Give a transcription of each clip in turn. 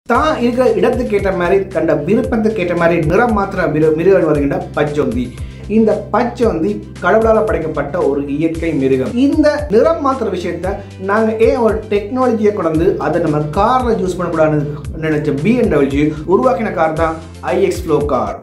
தான் இருக்கிற இடத்துக்கு ஏற்ற மாதிரி தன்னோட விருப்பத்துக்கு ஏற்ற மாதிரி நிறம் மாத்திர மிரு மிருகம் வருகின்ற பச்சொந்தி இந்த பச்சொந்தி கடவுளால் படைக்கப்பட்ட ஒரு இயற்கை மிருகம் இந்த நிறம் மாத்திர விஷயத்த நாங்கள் ஏன் ஒரு டெக்னாலஜியை கொண்டு அதை நம்ம காரில் யூஸ் பண்ணக்கூடாதுன்னு நினைச்ச பிஎன்டபிள்யூ உருவாக்கின கார் தான் IX flow car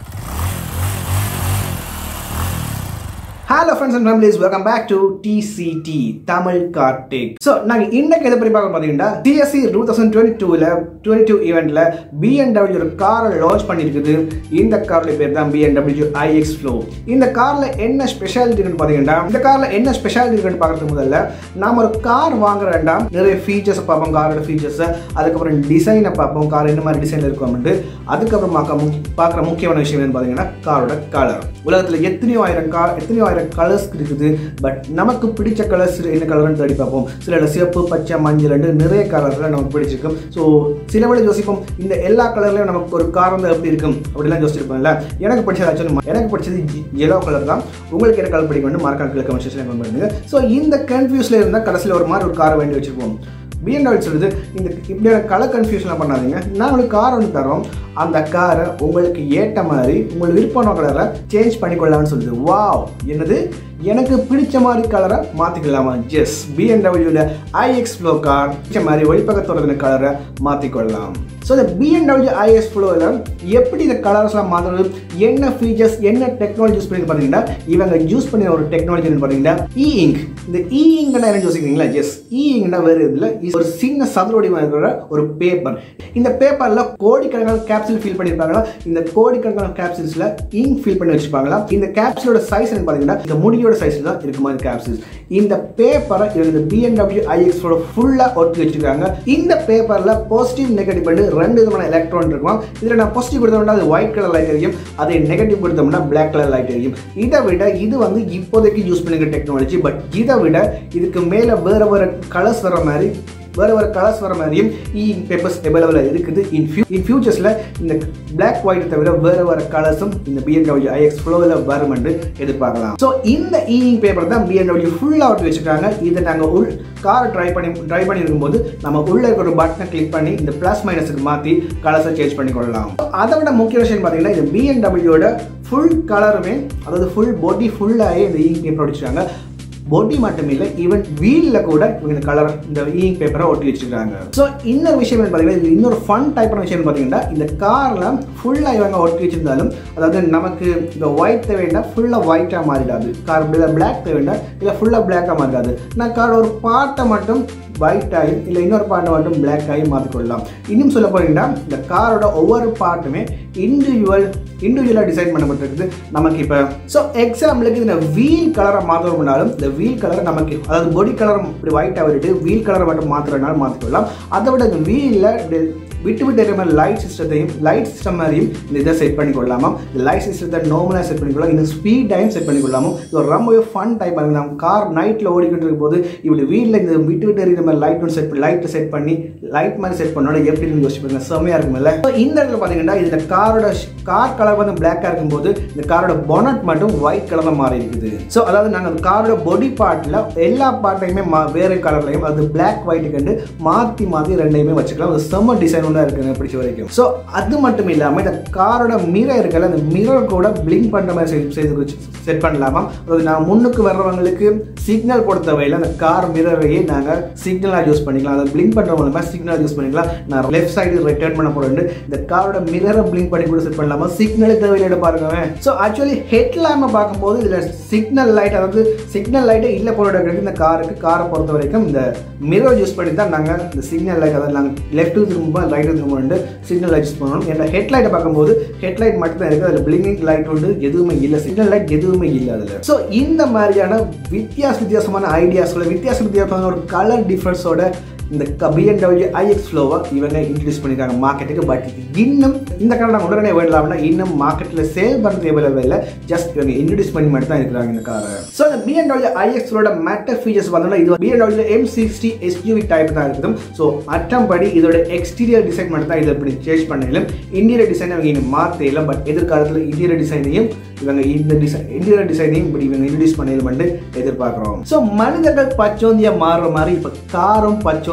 hello friends and families welcome back to DCT Tamil car tech so நாங்கள் இன்னைக்கு எதை பற்றி பார்க்க பார்த்தீங்கன்னா டிஎஸ்சி டூ தௌசண்ட் டுவெண்ட்டி டூவில் டுவெண்ட்டி டூ ஈவெண்ட்டில் பிஎன்டபிள்யூ ஒரு காரை லான்ச் பண்ணியிருக்குது இந்த காரோட பேர் தான் பிஎன்டபிள்யூ ஐஎக்ஸ் ஃப்ளோ இந்த காரில் என்ன ஸ்பெஷாலிட்டி இருக்குன்னு பார்த்தீங்கன்னா இந்த காரில் என்ன ஸ்பெஷாலிட்டி இருக்குன்னு பார்க்கறதுக்கு முதல்ல நாம் ஒரு கார் வாங்குற வேண்டாம் நிறைய ஃபீச்சர்ஸை பார்ப்போம் காரோட ஃபீச்சர்ஸை அதுக்கப்புறம் டிசைனை பார்ப்போம் கார் என்ன மாதிரி டிசைன் இருக்கும்ட்டு அதுக்கப்புறம் பார்க்க முக்கிய பார்க்குற முக்கியமான விஷயம் என்னன்னு பார்த்தீங்கன்னா காரோட கலர் உலகத்தில் எத்தனையோ ஆயிரம் கார் எத்தனையோ ஆயிரம் கலர்ஸ் இருக்குது பட் நமக்கு பிடிச்ச கலர்ஸ் என்ன கலர்னு தேடி பார்ப்போம் சில சிவப்பு பச்சை மஞ்சள் நிறைய கலரில் நமக்கு பிடிச்சிருக்கும் ஸோ சில வேளை யோசிப்போம் இந்த எல்லா கலர்லையும் நமக்கு ஒரு கார் வந்து எப்படி இருக்கும் அப்படிலாம் யோசிச்சிருப்போம்ல எனக்கு பிடிச்சது ஆக்சுவலி எனக்கு பிடிச்சது எல்லோ கலர் தான் உங்களுக்கு என்ன கலர் பிடிக்கும் மறக்காம கிழக்கு கமெண்ட் கமெண்ட் பண்ணுங்க ஸோ இந்த கன்ஃபியூஸில் இருந்தால் கடைசியில் ஒரு மாதிரி ஒரு காரை வேண்டி வச்சுருப்போம் பிஎன்டபிள்யூ சொல்லுது இந்த இப்படியான கலர் கன்ஃபியூஷன்லாம் பண்ணாதீங்க நான் உங்களுக்கு கார் ஒன்று தரோம் அந்த காரை உங்களுக்கு ஏற்ற மாதிரி உங்களுக்கு விருப்பமான கலரை சேஞ்ச் பண்ணிக்கொள்ளலாம்னு சொல்லுது வாவ் என்னது எனக்கு பிடிச்ச மாதிரி கலரை மாற்றிக்கலாமா எஸ் பிஎன்டபிள்யூவில் ஐஎக்ஸ் ஃப்ளோ கார் பிடிச்ச மாதிரி ஒளிப்பக்கத்தோட கலரை மாற்றிக்கொள்ளலாம் ஸோ இந்த பிஎன்டபிள்யூ ஐஎஸ் ஃப்ளோவில் எப்படி இந்த கலர்ஸ்லாம் மாற்றுறது என்ன ஃபீச்சர்ஸ் என்ன டெக்னாலஜி யூஸ் பண்ணி பார்த்தீங்கன்னா இவங்க யூஸ் பண்ணி ஒரு டெக்னாலஜி பார்த்தீங்கன்னா இ இங்க் இந்த இ இங்க்னா என்ன யோசிக்கிறீங்களா எஸ் இ இங்க்னா வேறு இதில் ஒரு சின்ன சதுரடிமாக இருக்கிற ஒரு பேப்பர் இந்த பேப்பரில் கோடிக்கணக்கான கேப்சூல் ஃபில் பண்ணியிருப்பாங்களா இந்த கோடிக்கணக்கான கேப்சூல்ஸில் இங்க் ஃபில் பண்ணி வச்சிருப்பாங்களா இந்த கேப்சூலோட சைஸ் என்ன பார்த்தீங்கன்னா இந்த முடியோட சைஸ் தான் இருக்கு மாதிரி கேப்சூல்ஸ் இந்த பேப்பரை இந்த பிஎன்டபிள்யூ ஐஎக்ஸோட ஃபுல்லாக ஒட்டி வச்சிருக்காங்க இந்த பேப்பரில் பாசிட்டிவ் நெகட்டிவ் பண்ணி ரெண்டு விதமான எலக்ட்ரான் இருக்கும் இதில் நான் பாசிட்டிவ் கொடுத்தோம்னா அது ஒயிட் கலர் லைட் எரியும் அதே நெகட்டிவ் கொடுத்தோம்னா பிளாக் கலர் லைட் எரியும் இதை விட இது வந்து இப்போதைக்கு யூஸ் பண்ணிக்கிற டெக்னாலஜி பட் இதை விட இதுக்கு மேலே வேறு வேறு கலர்ஸ் வர மாதிரி வேறு வேறு கலர்ஸ் வர மாதிரியும் இ பேப்பர்ஸ் அவைலபிளாக இருக்குது இன் ஃபியூ இன் ஃபியூச்சர்ஸில் இந்த பிளாக் ஒயிட் தவிர வேறு வேறு கலர்ஸும் இந்த பிஎன்டபிள்யூ ஐஎக்ஸ் ஃப்ளோவில் வரும் என்று எதிர்பார்க்கலாம் ஸோ இந்த இ பேப்பர் தான் பிஎன்டபிள்யூ ஃபுல்லாக ஒட்டி வச்சுருக்காங்க இதை நாங்கள் உள் காரை ட்ரை பண்ணி ட்ரை பண்ணி இருக்கும்போது நம்ம உள்ளே இருக்கிற ஒரு பட்டனை கிளிக் பண்ணி இந்த ப்ளஸ் மைனஸுக்கு மாற்றி கலர்ஸை சேஞ்ச் பண்ணி கொள்ளலாம் அதை விட முக்கிய விஷயம் பார்த்தீங்கன்னா இந்த பிஎன்டபிள்யூட ஃபுல் கலருமே அதாவது ஃபுல் பாடி ஃபுல்லாகவே இந்த இ பேப்பர் அடிச்சிருக்காங்க பாடி மட்டும் இல்லை ஈவன் வீலில் கூட இவங்க கலர் இந்த இங்க் பேப்பரை ஒட்டி வச்சுருக்காங்க ஸோ இன்னொரு விஷயம் பார்த்தீங்கன்னா இது இன்னொரு ஃபன் டைப்பான விஷயம் பார்த்தீங்கன்னா இந்த காரில் ஃபுல்லாக இவங்க ஒட்டி வச்சிருந்தாலும் அதாவது நமக்கு இந்த ஒயிட் தேவைன்னா ஃபுல்லாக ஒயிட்டாக மாறிடாது கார் இல்லை பிளாக் தேவைன்னா இல்லை ஃபுல்லாக பிளாக்காக மாறிடாது நான் காரோட ஒரு பார்ட்டை மட்டும் ஒயிட் ஆகி இல்லை இன்னொரு பார்ட்டை மட்டும் பிளாக் ஆகி மாற்றிக்கொள்ளலாம் இன்னும் சொல்ல போனீங்கன்னா இந்த காரோட ஒவ்வொரு பார்ட்டுமே இண்டிவிஜுவல் இண்டிவிஜுவலாக டிசைன் பண்ணப்பட்டிருக்குது நமக்கு இப்போ ஸோ எக்ஸாம்பிளுக்கு இந்த வீல் கலரை மாற்றணும்னாலும் இந்த வீல் கலரை நமக்கு அதாவது பாடி கலர் இப்படி ஒயிட்டாக விட்டுட்டு வீல் கலரை மட்டும் மாற்றுறதுனால மாற்றிக்கொள்ளலாம் அதை விட இந்த வீலில் இப்படி விட்டு விட்டு இருக்கிற மாதிரி லைட் சிஸ்டத்தையும் லைட் சிஸ்டம் மாதிரியும் இந்த இதை செட் பண்ணி கொள்ளலாமா இந்த லைட் சிஸ்டத்தை நார்மலாக செட் பண்ணிக்கொள்ளலாம் இன்னும் ஸ்பீட் டைம் செட் பண்ணி கொள்ளாமல் இது ஒரு ரொம்பவே ஃபன் டைப் ஆகுது நம்ம கார் நைட்டில் ஓடிக்கிட்டு இருக்கும் போது இப்படி வீட்டில் இந்த விட்டு விட்டு இருக்கிற மாதிரி லைட் ஒன்று செட் பண்ணி லைட்டை செட் பண்ணி லைட் மாதிரி செட் பண்ணோட எப்படி இருந்து யோசிப்பாங்க செம்மையாக இருக்கும்ல ஸோ இந்த இடத்துல பார்த்தீங்கன்னா இந்த காரோட கார் கலர் வந்து பிளாக்காக இருக்கும்போது இந்த காரோட பொனட் மட்டும் ஒயிட் கலரில் மாறி இருக்குது ஸோ அதாவது நாங்கள் காரோட பாடி பார்ட்டில் எல்லா பார்ட்டையுமே மா வேறு கலர்லையும் அது பிளாக் ஒயிட்டு கண்டு மாற்றி மாற்றி ரெண்டையுமே வச்சுக்கலாம் அது செம்ம டிசைன் ஒன்றா இருக்குங்க பிடிச்ச வரைக்கும் ஸோ அது மட்டும் இல்லாமல் இந்த காரோட மிரர் இருக்குல்ல அந்த மிரர் கூட பிளிங்க் பண்ணுற மாதிரி செய்து செய்து செட் பண்ணலாமா அதாவது நான் முன்னுக்கு வர்றவங்களுக்கு சிக்னல் கொடுத்த வகையில் அந்த கார் மிரரையே நாங்கள் சிக்னலாக யூஸ் பண்ணிக்கலாம் அதை பிளிங்க் பண்ணுற மூலமாக சிக்னல் யூஸ் பண்ணிக்கலாம் நான் லெஃப்ட் சைடு ரிட்டர்ன் பண்ண போகிறேன் இந்த காரோட மிரரை பிளிங்க் பண்ணி கூட செட் பண்ணலாமா சிக்னல் தேவையில்லை பாருங்க ஸோ ஆக்சுவலி ஹெட் லேம்பை பார்க்கும்போது இதில் சிக்னல் லைட் அதாவது சிக்னல் லைட்டை இல்லை போகிற கிடைக்கும் இந்த காருக்கு காரை பொறுத்த வரைக்கும் இந்த மிரர் யூஸ் பண்ணி தான் நாங்கள் இந்த சிக்னல் லைட் அதாவது நாங்கள் லெஃப்ட்டு திரும்ப ரைட்டு திரும்ப சிக்னல் லைட் யூஸ் பண்ணணும் ஏன்னா ஹெட்லைட்டை பார்க்கும்போது ஹெட்லைட் மட்டும் தான் இருக்குது அதில் பிளிங்கிங் லைட் வந்து எதுவுமே இல்லை சிக்னல் லைட் எதுவுமே இல்லை அதில் ஸோ இந்த மாதிரியான வித்தியாச வித்தியாசமான ஐடியாஸோட வித்தியாச வித்தியாசமான ஒரு கலர் டிஃப்ரென்ஸோட இந்த பிஎன்டபிள்யூ ஐஎக்ஸ் ஃப்ளோவை இவங்க இன்ட்ரடியூஸ் பண்ணியிருக்காங்க மார்க்கெட்டுக்கு பட் இன்னும் இந்த காரணம் நாங்கள் உடனே வேண்டலாம்னா இன்னும் மார்க்கெட்டில் சேல் பண்ணுறது எவ்வளவு இல்லை ஜஸ்ட் இவங்க இன்ட்ரடியூஸ் பண்ணி மட்டும் தான் இருக்கிறாங்க இந்த காரை ஸோ இந்த பிஎன்டபிள்யூ ஐஎக்ஸோட மேட்டர் ஃபீச்சர்ஸ் பார்த்தோம்னா இது BMW M sixty SUV type தான் இருக்குது ஸோ அட்டம்படி இதோட எக்ஸ்டீரியர் டிசைன் மட்டும் தான் இதை இப்படி சேஞ்ச் பண்ணலும் இன்டீரியர் டிசைன் அவங்க இங்கே மாற்றலாம் பட் எதிர்காலத்தில் இன்டீரியர் டிசைனையும் இவங்க இந்த டிசைன் இன்டீரியர் டிசைனையும் இப்படி இவங்க இன்ட்ரடியூஸ் பண்ணலும் எதிர்பார்க்குறோம் ஸோ மனிதர்கள் பச்சோந்தியா மாறுற மாதிரி இப்போ காரும் பச்சோந்தி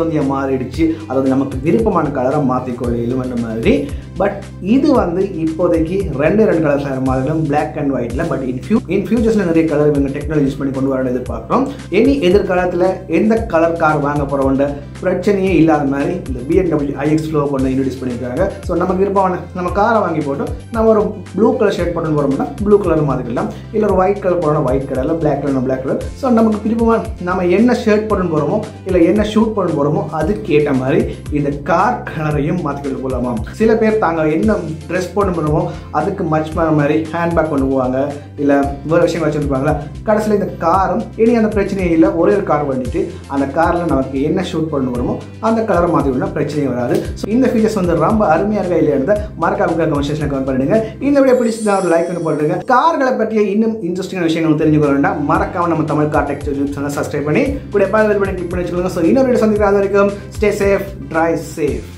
சுகந்தியாக மாறிடுச்சு அதாவது நமக்கு விருப்பமான கலரை மாற்றிக்கொள்ளும் அந்த மாதிரி பட் இது வந்து இப்போதைக்கு ரெண்டு ரெண்டு கலர் மாதிரிலும் பிளாக் அண்ட் ஒயிட்ல பட் இன் ஃபியூ இன் ஃபியூச்சர்ஸில் நிறைய கலர் இவங்க டெக்னாலஜி யூஸ் பண்ணி கொண்டு வரணும் எதிர்பார்க்குறோம் இனி எதிர்காலத்தில் எந்த கலர் கார் வாங்க போகிறவங்க பிரச்சனையே இல்லாத மாதிரி இந்த பிஎன்டபிள்யூ ஐஎக்ஸ் ஃப்ளோ கொண்டு இன்ட்ரடியூஸ் பண்ணியிருக்காங்க ஸோ நமக்கு விருப்பமான நம்ம காரை வாங்கி போட்டு நம்ம ஒரு ப்ளூ கலர் ஷேட் போட்டு போகிறோம்னா ப்ளூ கலர் மாற்றிக்கலாம் இல்லை ஒரு ஒயிட் கலர் போடணும் ஒயிட் கலரில் black colour black colour so நமக்கு விருப்பமான நம்ம என்ன ஷர்ட் போட்டு போகிறோமோ இல்லை என்ன ஷூட் பண்ண போகிறோமோ அதுக்கு ஏற்ற மாதிரி இந்த கார் கலரையும் மாற்றிக்கிட்டு போகலாமா சில பேர் தாங்க என்ன ட்ரெஸ் போட்டு போகிறோமோ அதுக்கு மச் பண்ண மாதிரி ஹேண்ட்பேக் கொண்டு போவாங்க இல்லை வேறு விஷயங்கள் வச்சுருப்பாங்களா கடைசியில் இந்த காரும் இனி அந்த பிரச்சனையே இல்லை ஒரே ஒரு கார் பண்ணிட்டு அந்த காரில் நமக்கு என்ன ஷூட் பண்ண போகிறோமோ அந்த கலரை மாற்றி விடணும் பிரச்சனையே வராது ஸோ இந்த ஃபீச்சர்ஸ் வந்து ரொம்ப அருமையாக இருக்கா இல்லையா மறக்காம கமெண்ட் செக்ஷனில் கமெண்ட் பண்ணிடுங்க இந்த வீடியோ பிடிச்சிருந்தா ஒரு லைக் பண்ணி போட்டுருங்க கார்களை பற்றிய இன்னும் இன்ட்ரெஸ்டிங்கான விஷயங்கள் தெரிஞ்சுக்க வேண்டாம் மறக்காம நம்ம Tamil car tech YouTube channel subscribe பண்ணி கூட பால் பண்ணி கிளிக் பண்ணி வச்சுக்கோங்க ஸோ இன்னொரு வீடியோ சந்திக்கிற அது வரைக்கும் ஸ்டே சேஃப் ட்ரை சேஃப்